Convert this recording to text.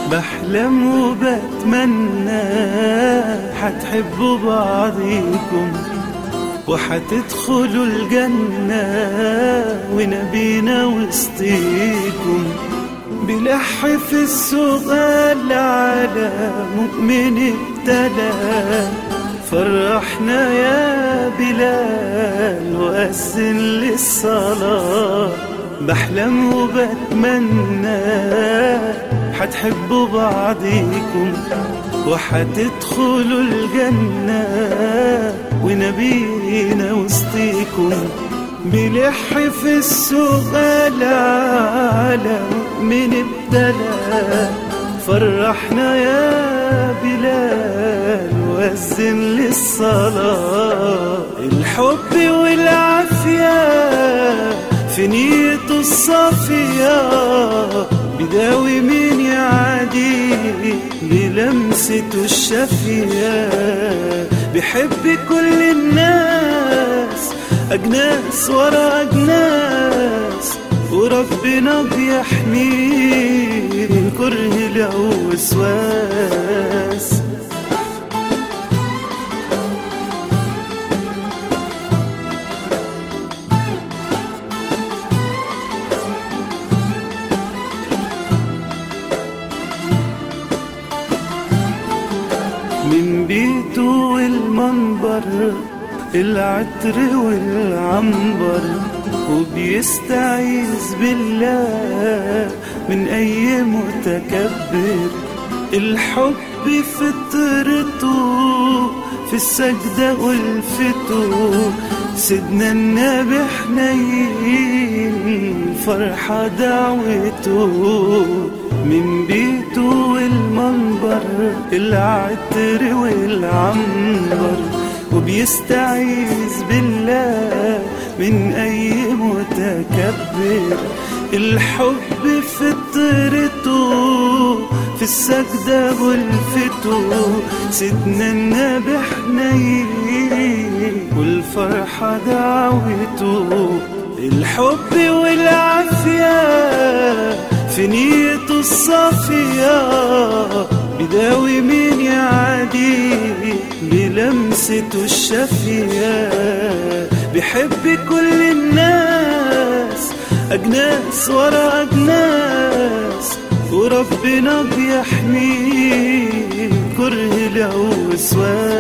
بحلم وبتمنى حتحبوا بعضيكم وحتدخلوا الجنة ونبينا وسطيكم بلح في السؤال على مؤمن ابتلى فرحنا يا بلال وأذن للصلاة بحلم وبتمنى حتحبوا بعضيكم وحتدخلوا الجنة ونبينا وسطيكم بلح في السؤال على من ابتلى فرحنا يا بلال وأذن للصلاة الحب والعافية في نيته الصافية بداوي مين يعادي بلمسته الشافية بحب كل الناس أجناس ورا أجناس وربنا بيحميه من كره له وسواس من بيته والمنبر العطر والعنبر وبيستعيذ بالله من أي متكبر الحب فطرته في السجدة والفتو سيدنا النبي حنين فرحة دعوته من بيته والمنبر العطر والعنبر وبيستعيذ بالله من أي متكبر الحب فطرته في السجدة والفتو سيدنا النبي حنين والفرحة دعوته الحب والعافية في نيته الصافية بداوي مين يعادي بلمسته الشافية بحب كل الناس أجناس ورا أجناس وربنا بيحميه كره له وسواس